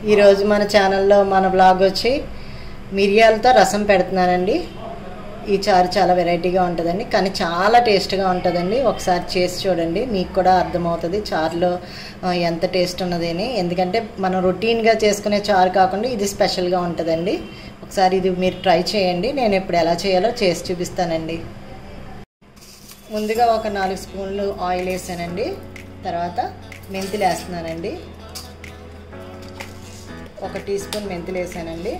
ఈరోజు మన ఛానల్లో మన బ్లాగ్ వచ్చి మిరియాలతో రసం పెడుతున్నానండి ఈ చారు చాలా వెరైటీగా ఉంటుందండి కానీ చాలా టేస్ట్గా ఉంటుందండి ఒకసారి చేసి చూడండి మీకు కూడా అర్థమవుతుంది చారులో ఆ, ఎంత టేస్ట్ ఉన్నదని ఎందుకంటే మనం రొటీన్గా చేసుకునే చారు కాకుండా ఇది స్పెషల్గా ఉంటుందండి ఒకసారి ఇది మీరు ట్రై చేయండి నేను ఇప్పుడు ఎలా చేయాలో చేసి చూపిస్తానండి ముందుగా ఒక నాలుగు స్పూన్లు ఆయిల్ వేసానండి తర్వాత మెంతులు వేస్తున్నానండి ఒక టీ స్పూన్ మెంతులు వేసానండి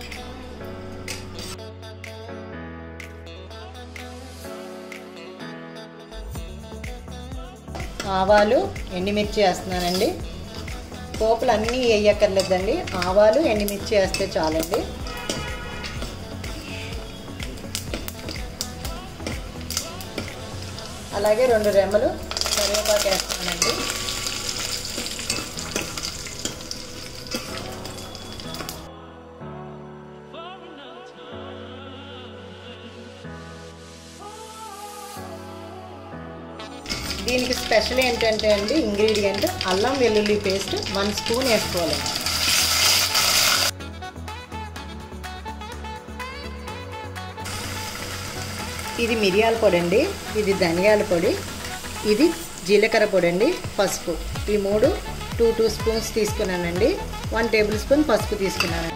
ఆవాలు ఎండుమిర్చి వేస్తున్నానండి పోపులు అన్నీ వేయక్కర్లేదండి ఆవాలు ఎండుమిర్చి వేస్తే చాలండి అలాగే రెండు రెమ్మలు కరివేపాకు వేస్తానండి దీనికి స్పెషల్ ఏంటంటే అండి ఇంగ్రీడియంట్ అల్లం వెల్లుల్లి పేస్ట్ వన్ స్పూన్ వేసుకోవాలండి ఇది మిరియాల పొడి అండి ఇది ధనియాల పొడి ఇది జీలకర్ర పొడి అండి పసుపు ఈ మూడు టూ టూ స్పూన్స్ తీసుకున్నానండి వన్ టేబుల్ స్పూన్ పసుపు తీసుకున్నాను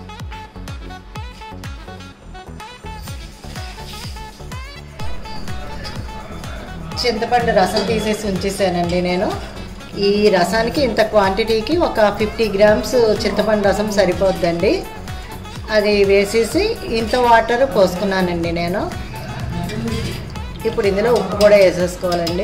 చింతపండు రసం తీసేసి ఉంచేసానండి నేను ఈ రసానికి ఇంత క్వాంటిటీకి ఒక ఫిఫ్టీ గ్రామ్స్ చింతపండు రసం సరిపోద్దండి అది వేసేసి ఇంత వాటర్ పోసుకున్నానండి నేను ఇప్పుడు ఇందులో ఉప్పు కూడా వేసేసుకోవాలండి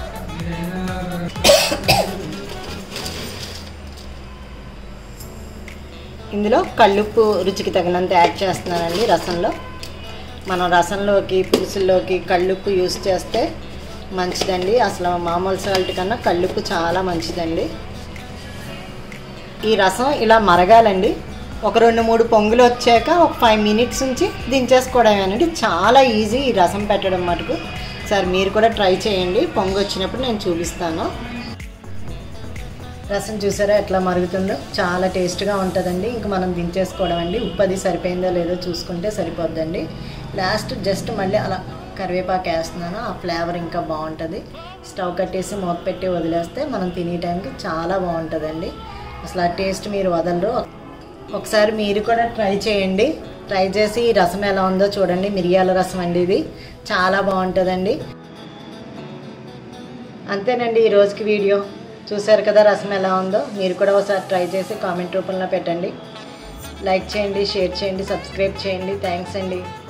ఇందులో కళ్ళుప్పు రుచికి తగినంత యాడ్ చేస్తున్నానండి రసంలో మనం రసంలోకి పులుసుల్లోకి కళ్ళుప్పు యూస్ చేస్తే మంచిదండి అసలు మామూలు సాల్ట్ కన్నా కళ్ళుప్పు చాలా మంచిదండి ఈ రసం ఇలా మరగాలండి ఒక రెండు మూడు పొంగులు వచ్చాక ఒక ఫైవ్ మినిట్స్ నుంచి దించేసుకోవడమేనండి చాలా ఈజీ ఈ రసం పెట్టడం మటుకు సార్ మీరు కూడా ట్రై చేయండి పొంగు వచ్చినప్పుడు నేను చూపిస్తాను రసం చూసారా ఎట్లా మరుగుతుందో చాలా టేస్ట్గా ఉంటుందండి ఇంకా మనం దించేసుకోవడం అండి ఉప్పు అది సరిపోయిందో లేదో చూసుకుంటే సరిపోద్దండి లాస్ట్ జస్ట్ మళ్ళీ అలా కరివేపాకు వేస్తున్నాను ఆ ఫ్లేవర్ ఇంకా బాగుంటుంది స్టవ్ కట్టేసి మూత పెట్టి వదిలేస్తే మనం తినే టైంకి చాలా బాగుంటుందండి అసలు ఆ టేస్ట్ మీరు వదలరు ఒకసారి మీరు కూడా ట్రై చేయండి ట్రై చేసి ఈ రసం ఎలా ఉందో చూడండి మిరియాల రసం అండి ఇది చాలా బాగుంటుందండి అంతేనండి ఈ రోజుకి వీడియో చూశారు కదా రసం ఎలా ఉందో మీరు కూడా ఒకసారి ట్రై చేసి కామెంట్ రూపంలో పెట్టండి లైక్ చేయండి షేర్ చేయండి సబ్స్క్రైబ్ చేయండి థ్యాంక్స్ అండి